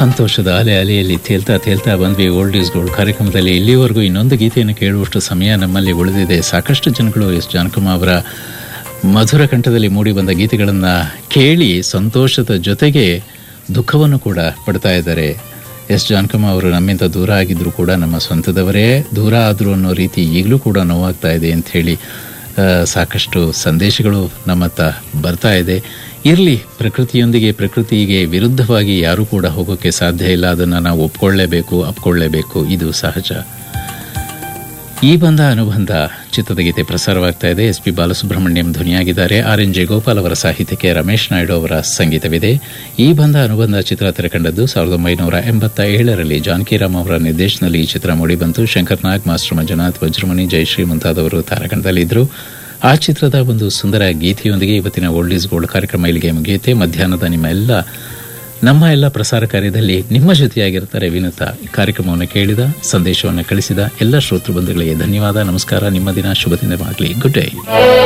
ಸಂತೋಷದ ಅಲೆ ಅಲೆಯಲ್ಲಿ ತೇಲ್ತಾ ತೇಲ್ತಾ ಬಂದ್ವಿ ಓಲ್ಡ್ ಈಸ್ ಗೋಲ್ಡ್ ಕಾರ್ಯಕ್ರಮದಲ್ಲಿ ಇಲ್ಲಿವರೆಗೂ ಇನ್ನೊಂದು ಗೀತೆಯನ್ನು ಕೇಳುವಷ್ಟು ಸಮಯ ನಮ್ಮಲ್ಲಿ ಉಳಿದಿದೆ ಸಾಕಷ್ಟು ಜನಗಳು ಎಸ್ ಜಾನಕಮ್ಮ ಅವರ ಮಧುರ ಕಂಠದಲ್ಲಿ ಮೂಡಿ ಬಂದ ಗೀತೆಗಳನ್ನು ಕೇಳಿ ಸಂತೋಷದ ಜೊತೆಗೆ ದುಃಖವನ್ನು ಕೂಡ ಪಡ್ತಾ ಇದ್ದಾರೆ ಎಸ್ ಜಾನಕಮ್ಮ ಅವರು ನಮ್ಮಿಂದ ದೂರ ಆಗಿದ್ರು ಕೂಡ ನಮ್ಮ ಸ್ವಂತದವರೇ ದೂರ ಆದರು ಅನ್ನೋ ರೀತಿ ಈಗಲೂ ಕೂಡ ನೋವಾಗ್ತಾ ಇದೆ ಅಂತ ಹೇಳಿ ಆ, ಸಾಕಷ್ಟು ಸಂದೇಶಗಳು ನಮ್ಮತ್ತ ಬರ್ತಾ ಇದೆ ಇರಲಿ ಪ್ರಕೃತಿಯೊಂದಿಗೆ ಪ್ರಕೃತಿಗೆ ವಿರುದ್ಧವಾಗಿ ಯಾರೂ ಕೂಡ ಹೋಗೋಕ್ಕೆ ಸಾಧ್ಯ ಇಲ್ಲ ಅದನ್ನು ನಾವು ಒಪ್ಕೊಳ್ಳೇಬೇಕು ಅಪ್ಕೊಳ್ಳೇಬೇಕು ಇದು ಸಹಜ ಈ ಬಂಧ ಅನುಬಂಧ ಚಿತ್ರದ ಗೀತೆ ಪ್ರಸಾರವಾಗ್ತಾ ಇದೆ ಎಸ್ ಪಿ ಬಾಲಸುಬ್ರಹ್ಮಣ್ಯಂ ಧ್ವನಿಯಾಗಿದ್ದಾರೆ ಆರ್ ಎನ್ ಜಯಗೋಪಾಲ್ ಅವರ ಸಾಹಿತ್ಯಕ್ಕೆ ರಮೇಶ್ ನಾಯ್ಡು ಅವರ ಸಂಗೀತವಿದೆ ಈ ಬಂಧ ಅನುಬಂಧ ಚಿತ್ರ ತೆರೆಕಂಡದ್ದು ಸಾವಿರದ ಒಂಬೈನೂರ ಎಂಬತ್ತ ಏಳರಲ್ಲಿ ಜಾನಕಿರಾಮ್ ಅವರ ನಿರ್ದೇಶನದಲ್ಲಿ ಈ ಚಿತ್ರ ಮೂಡಿಬಂತು ಶಂಕರ್ ನಾಗ್ ಮಾಸ್ಟರ್ ಮಂಜುನಾಥ್ ವಜ್ರಮಣಿ ಜಯಶ್ರೀ ಮುಂತಾದವರು ತಾರಕಂಡದಲ್ಲಿದ್ದರು ಆ ಚಿತ್ರದ ಒಂದು ಸುಂದರ ಗೀತೆಯೊಂದಿಗೆ ಇವತ್ತಿನ ಓಲ್ಡ್ ಈಸ್ ಗೋಲ್ಡ್ ಕಾರ್ಯಕ್ರಮ ಇಲ್ಲಿಗೆ ಮುಗಿಯುತ್ತೆ ಮಧ್ಯಾಹ್ನದ ನಿಮ್ಮ ಎಲ್ಲ ನಮ್ಮ ಎಲ್ಲ ಪ್ರಸಾರ ಕಾರ್ಯದಲ್ಲಿ ನಿಮ್ಮ ಜೊತೆಯಾಗಿರ್ತಾರೆ ವಿನುತ ಈ ಕಾರ್ಯಕ್ರಮವನ್ನು ಕೇಳಿದ ಸಂದೇಶವನ್ನು ಕಳಿಸಿದ ಎಲ್ಲ ಶ್ರೋತೃ ಬಂಧುಗಳಿಗೆ ಧನ್ಯವಾದ ನಮಸ್ಕಾರ ನಿಮ್ಮ ದಿನ ಶುಭ ದಿನವಾಗಲಿ ಗುಡ್ ಡೇ